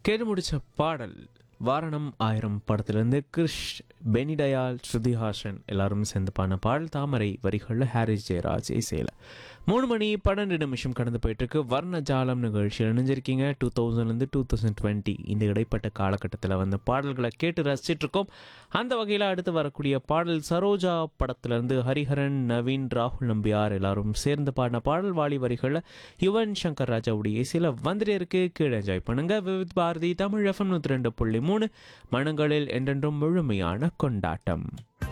கேட்டு முடிச்ச பாடல் வாரணம் ஆயிரம் படத்திலிருந்து கிருஷ் பெனிடயால் ஸ்ருதிஹாசன் எல்லாரும் சேர்ந்து பாடின பாடல் தாமரை வரிகளில் ஹாரிஸ் ஜெயராஜ் இசையில் மூணு மணி பன்னெண்டு நிமிஷம் கடந்து போயிட்டு இருக்கு வர்ண ஜாலம் நிகழ்ச்சியில் இணைஞ்சிருக்கீங்க டூ தௌசண்ட்லேருந்து டூ தௌசண்ட் டுவெண்ட்டி இந்த இடைப்பட்ட காலகட்டத்தில் வந்த பாடல்களை கேட்டு ரசிச்சிட்டு இருக்கோம் அந்த வகையில் அடுத்து வரக்கூடிய பாடல் சரோஜா படத்திலிருந்து ஹரிஹரன் நவீன் ராகுல் நம்பியார் எல்லாரும் சேர்ந்து பாடின பாடல் வாலி வரிகளில் யுவன் சங்கர் ராஜாவுடைய இசையில் வந்துட்டே இருக்கு கீழே என்ஜாய் பண்ணுங்க விவித் பாரதி தமிழ் எஃப்எம் நூற்றி ரெண்டு புள்ளி மூணு மனங்களில் என்றென்றும் முழுமையான கொண்டாட்டம்